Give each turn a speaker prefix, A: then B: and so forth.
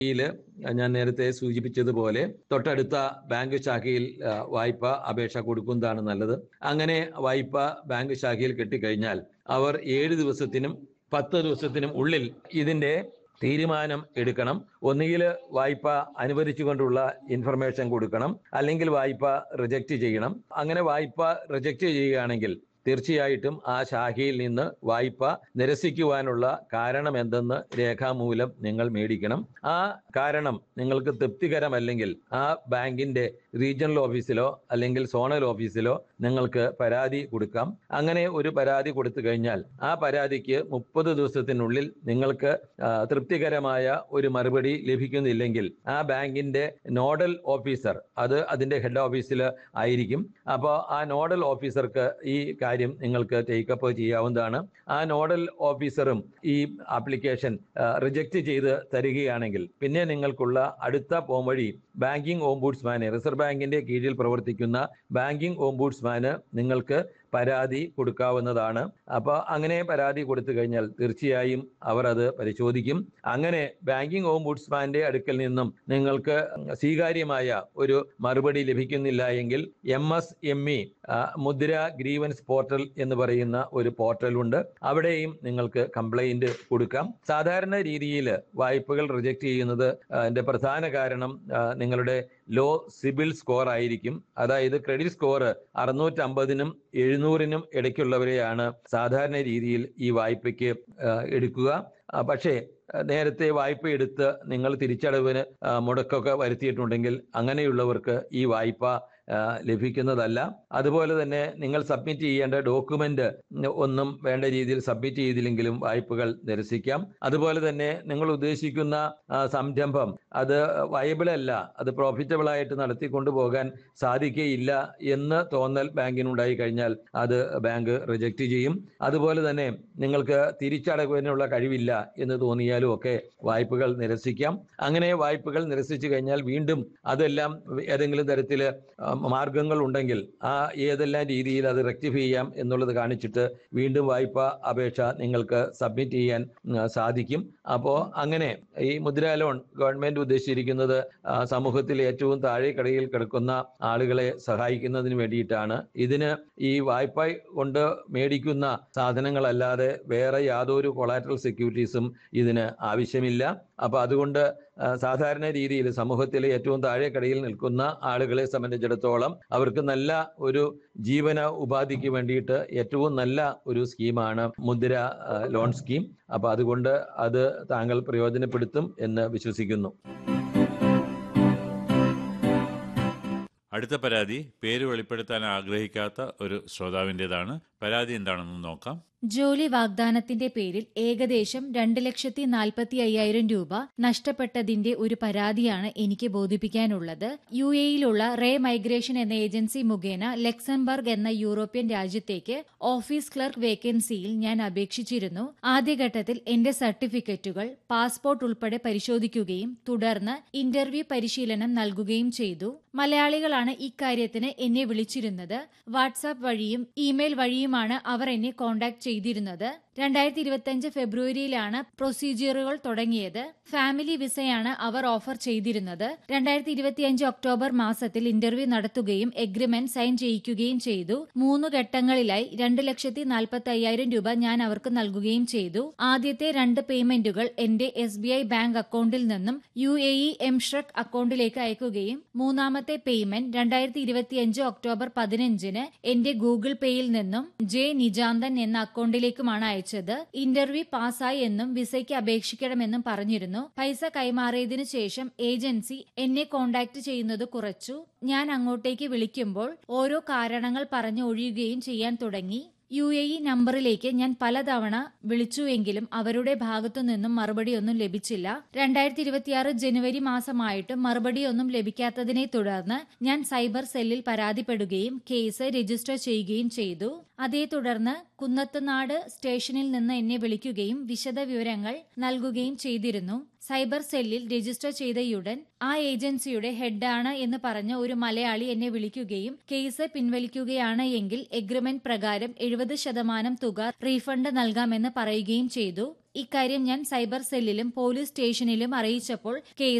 A: യില് ഞാൻ നേരത്തെ സൂചിപ്പിച്ചതുപോലെ തൊട്ടടുത്ത ബാങ്ക് ശാഖയിൽ ആ, വായ്പ അപേക്ഷ കൊടുക്കുന്നതാണ് നല്ലത് അങ്ങനെ വായ്പ ബാങ്ക് ശാഖയിൽ കിട്ടിക്കഴിഞ്ഞാൽ അവർ ഏഴ് ദിവസത്തിനും പത്ത് ദിവസത്തിനും ഉള്ളിൽ ഇതിന്റെ തീരുമാനം എടുക്കണം ഒന്നുകിൽ വായ്പ അനുവദിച്ചുകൊണ്ടുള്ള ഇൻഫർമേഷൻ കൊടുക്കണം അല്ലെങ്കിൽ വായ്പ റിജക്റ്റ് ചെയ്യണം അങ്ങനെ വായ്പ റിജക്റ്റ് ചെയ്യുകയാണെങ്കിൽ തീർച്ചയായിട്ടും ആ ശാഖയിൽ നിന്ന് വായ്പ നിരസിക്കുവാനുള്ള കാരണം എന്തെന്ന് രേഖാമൂലം നിങ്ങൾ മേടിക്കണം ആ കാരണം നിങ്ങൾക്ക് തൃപ്തികരമല്ലെങ്കിൽ ആ ബാങ്കിന്റെ റീജിയണൽ ഓഫീസിലോ അല്ലെങ്കിൽ സോണൽ ഓഫീസിലോ നിങ്ങൾക്ക് പരാതി കൊടുക്കാം അങ്ങനെ ഒരു പരാതി കൊടുത്തു കഴിഞ്ഞാൽ ആ പരാതിക്ക് മുപ്പത് ദിവസത്തിനുള്ളിൽ നിങ്ങൾക്ക് ആ, തൃപ്തികരമായ ഒരു മറുപടി ലഭിക്കുന്നില്ലെങ്കിൽ ആ ബാങ്കിന്റെ നോഡൽ ഓഫീസർ അത് അതിന്റെ ഹെഡ് ഓഫീസിൽ ആയിരിക്കും അപ്പോൾ ആ നോഡൽ ഓഫീസർക്ക് ഈ കാര്യം നിങ്ങൾക്ക് ടേക്കപ്പ് ചെയ്യാവുന്നതാണ് ആ നോഡൽ ഓഫീസറും ഈ ആപ്ലിക്കേഷൻ റിജക്റ്റ് ചെയ്ത് തരികയാണെങ്കിൽ പിന്നെ നിങ്ങൾക്കുള്ള അടുത്ത പോംവഴി ബാങ്കിംഗ് ഓംബൂഡ്സ്മാനെ റിസർവ് ബാങ്കിന്റെ കീഴിൽ പ്രവർത്തിക്കുന്ന ബാങ്കിംഗ് ഓംബൂഡ്സ്മാന് നിങ്ങൾക്ക് പരാതി കൊടുക്കാവുന്നതാണ് അപ്പോൾ അങ്ങനെ പരാതി കൊടുത്തു കഴിഞ്ഞാൽ തീർച്ചയായും അവർ അത് പരിശോധിക്കും അങ്ങനെ ബാങ്കിംഗ് ഓംബുഡ്സ്മാന്റെ അടുക്കൽ നിന്നും നിങ്ങൾക്ക് സ്വീകാര്യമായ ഒരു മറുപടി ലഭിക്കുന്നില്ല എങ്കിൽ M S M E Mudra grievance portal എന്ന് പറയുന്ന ഒരു പോർട്ടലുണ്ട് അവിടെയും നിങ്ങൾക്ക് കംപ്ലൈന്റ് കൊടുക്കാം സാധാരണ രീതിയിൽ വായ്പകൾ റിജക്റ്റ് ചെയ്യുന്നത് ആ, അതിന്റെ പ്രധാന കാരണം ആ, നിങ്ങളുടെ ലോ സിബിൽ സ്കോർ ആയിരിക്കും അതായത് ക്രെഡിറ്റ് സ്കോർ അറുന്നൂറ്റമ്പതിനും എഴുന്നൂറിനും ഇടയ്ക്കുള്ളവരെയാണ് സാധാരണ രീതിയിൽ ഈ വായ്പയ്ക്ക് ആ, എടുക്കുക ആ, പക്ഷേ ആ, നേരത്തെ വായ്പ എടുത്ത് നിങ്ങൾ തിരിച്ചടവിന് ആ, മുടക്കമൊക്കെ വരുത്തിയിട്ടുണ്ടെങ്കിൽ അങ്ങനെയുള്ളവർക്ക് ഈ വായ്പ ആ, ലഭിക്കുന്നതല്ല അതുപോലെ തന്നെ നിങ്ങൾ സബ്മിറ്റ് ചെയ്യേണ്ട ഡോക്യുമെന്റ് ഒന്നും വേണ്ട രീതിയിൽ സബ്മിറ്റ് ചെയ്തില്ലെങ്കിലും വായ്പകൾ നിരസിക്കാം അതുപോലെ തന്നെ നിങ്ങൾ ഉദ്ദേശിക്കുന്ന ആ, സംരംഭം അത് വയബിൾ അല്ല അത് പ്രോഫിറ്റബിൾ ആയിട്ട് നടത്തിക്കൊണ്ടു പോകാൻ സാധിക്കുകയില്ല എന്ന് തോന്നൽ ബാങ്കിനുണ്ടായി കഴിഞ്ഞാൽ അത് ബാങ്ക് റിജക്റ്റ് ചെയ്യും അതുപോലെ തന്നെ നിങ്ങൾക്ക് തിരിച്ചടവിനുള്ള കഴിവില്ല എന്ന് തോന്നിയാലും ഒക്കെ വായ്പകൾ നിരസിക്കാം അങ്ങനെ വായ്പകൾ നിരസിച്ചു കഴിഞ്ഞാൽ വീണ്ടും അതെല്ലാം ഏതെങ്കിലും തരത്തിൽ മാർഗങ്ങൾ ഉണ്ടെങ്കിൽ ആ ഏതെല്ലാം രീതിയിൽ അത് റെക്ടിഫൈ ചെയ്യാം എന്നുള്ളത് കാണിച്ചിട്ട് വീണ്ടും വായ്പ അപേക്ഷ നിങ്ങൾക്ക് സബ്മിറ്റ് ചെയ്യാൻ ഉം, സാധിക്കും അപ്പോൾ അങ്ങനെ ഈ മുദ്രാ ലോൺ ഗവൺമെന്റ് ഉദ്ദേശിച്ചിരിക്കുന്നത് ആ, സമൂഹത്തിൽ ഏറ്റവും താഴെക്കടയിൽ കിടക്കുന്ന ആളുകളെ സഹായിക്കുന്നതിന് വേണ്ടിയിട്ടാണ് ഇതിന് ഈ വായ്പ കൊണ്ട് മേടിക്കുന്ന സാധനങ്ങളല്ലാതെ വേറെ യാതൊരു കൊളാറ്ററൽ സെക്യൂരിറ്റീസും ഇതിന് ആവശ്യമില്ല അപ്പൊ അതുകൊണ്ട് ആ, സാധാരണ രീതിയിൽ സമൂഹത്തിലെ ഏറ്റവും താഴെക്കടയിൽ നിൽക്കുന്ന ആളുകളെ സംബന്ധിച്ചിടത്തോളം അവർക്ക് നല്ല ഒരു ജീവന ഉപാധിക്ക് വേണ്ടിയിട്ട് ഏറ്റവും നല്ല ഒരു സ്കീമാണ് മുദ്ര ആ, ലോൺ സ്കീം അപ്പൊ അതുകൊണ്ട് അത് താങ്കൾ പ്രയോജനപ്പെടുത്തും എന്ന് വിശ്വസിക്കുന്നു
B: അടുത്ത പരാതി പേര് വെളിപ്പെടുത്താൻ ആഗ്രഹിക്കാത്ത ഒരു ശ്രോതാവിൻ്റെതാണ് പരാതി എന്താണെന്ന് നോക്കാം
C: ജോലി വാഗ്ദാനത്തിന്റെ പേരിൽ ഏകദേശം രണ്ട് ലക്ഷത്തി നാൽപ്പത്തി അയ്യായിരം രൂപ നഷ്ടപ്പെട്ടതിന്റെ ഒരു പരാതിയാണ് എനിക്ക് ബോധിപ്പിക്കാനുള്ളത് യു എയിലുള്ള റേ മൈഗ്രേഷൻ എന്ന ഏജൻസി മുഖേന ലക്സംബർഗ് എന്ന യൂറോപ്യൻ രാജ്യത്തേക്ക് ഓഫീസ് ക്ലർക്ക് വേക്കൻസിയിൽ ഞാൻ അപേക്ഷിച്ചിരുന്നു ആദ്യഘട്ടത്തിൽ എന്റെ സർട്ടിഫിക്കറ്റുകൾ പാസ്പോർട്ട് ഉൾപ്പെടെ പരിശോധിക്കുകയും തുടർന്ന് ഇന്റർവ്യൂ പരിശീലനം നൽകുകയും ചെയ്തു മലയാളികളാണ് ഇക്കാര്യത്തിന് എന്നെ വിളിച്ചിരുന്നത് വാട്സാപ്പ് വഴിയും ഇമെയിൽ വഴിയുമാണ് അവർ എന്നെ കോൺടാക്ട് ചെയ്തിരുന്നത് രണ്ടായിരത്തി ഇരുപത്തിയഞ്ച് ഫെബ്രുവരിയിലാണ് പ്രൊസീജിയറുകൾ തുടങ്ങിയത് ഫാമിലി വിസയാണ് അവർ ഓഫർ ചെയ്തിരുന്നത് രണ്ടായിരത്തി ഇരുപത്തിയഞ്ച് ഒക്ടോബർ മാസത്തിൽ ഇന്റർവ്യൂ നടത്തുകയും എഗ്രിമെന്റ് സൈൻ ചെയ്യിക്കുകയും ചെയ്തു മൂന്ന് ഘട്ടങ്ങളിലായി രണ്ട് ലക്ഷത്തി നാൽപ്പത്തി അയ്യായിരം രൂപ ഞാൻ അവർക്ക് നൽകുകയും ചെയ്തു ആദ്യത്തെ രണ്ട് പേയ്മെന്റുകൾ എന്റെ എസ് ബി ഐ ബാങ്ക് അക്കൗണ്ടിൽ നിന്നും യു എ ഇ എം ഷ്രക് അക്കൗണ്ടിലേക്ക് അയക്കുകയും മൂന്നാമത്തെ പേയ്മെന്റ് രണ്ടായിരത്തി ഇരുപത്തിയഞ്ച് ഒക്ടോബർ പതിനഞ്ചിന് എന്റെ ഗൂഗിൾ പേയിൽ നിന്നും ജെ നിജാന്തൻ എന്ന അക്കൗണ്ടിലേക്കുമാണ് അയച്ചത് ഇന്റർവ്യൂ പാസ്സായി എന്നും വിസയ്ക്ക് അപേക്ഷിക്കണമെന്നും പറഞ്ഞിരുന്നു പൈസ കൈമാറിയതിനു ശേഷം ഏജൻസി എന്നെ കോണ്ടാക്ട് ചെയ്യുന്നത് കുറച്ചു ഞാൻ അങ്ങോട്ടേക്ക് വിളിക്കുമ്പോൾ ഓരോ കാരണങ്ങൾ പറഞ്ഞു ഒഴിയുകയും ചെയ്യാൻ തുടങ്ങി യു എ ഇ നമ്പറിലേക്ക് ഞാൻ പലതവണ വിളിച്ചുവെങ്കിലും അവരുടെ ഭാഗത്തു നിന്നും മറുപടിയൊന്നും ലഭിച്ചില്ല രണ്ടായിരത്തി ഇരുപത്തിയാറ് ജനുവരി മാസമായിട്ടും മറുപടിയൊന്നും ലഭിക്കാത്തതിനെ തുടർന്ന് ഞാൻ സൈബർ സെല്ലിൽ പരാതിപ്പെടുകയും കേസ് രജിസ്റ്റർ ചെയ്യുകയും ചെയ്തു അതേ തുടർന്ന് കുന്നത്തുനാട് സ്റ്റേഷനിൽ നിന്ന് എന്നെ വിളിക്കുകയും വിശദ വിവരങ്ങൾ നൽകുകയും ചെയ്തിരുന്നു സൈബർ സെല്ലിൽ രജിസ്റ്റർ ചെയ്തയുടൻ ആ ഏജൻസിയുടെ ഹെഡാണ് എന്ന് പറഞ്ഞ ഒരു മലയാളി എന്നെ വിളിക്കുകയും കേസ് പിൻവലിക്കുകയാണ് എങ്കിൽ എഗ്രിമെന്റ് പ്രകാരം എഴുപത് ശതമാനം തുക റീഫണ്ട് നൽകാമെന്ന് പറയുകയും ചെയ്തു ഇക്കാര്യം ഞാൻ സൈബർ സെല്ലിലും പോലീസ് സ്റ്റേഷനിലും അറിയിച്ചപ്പോൾ കേസ്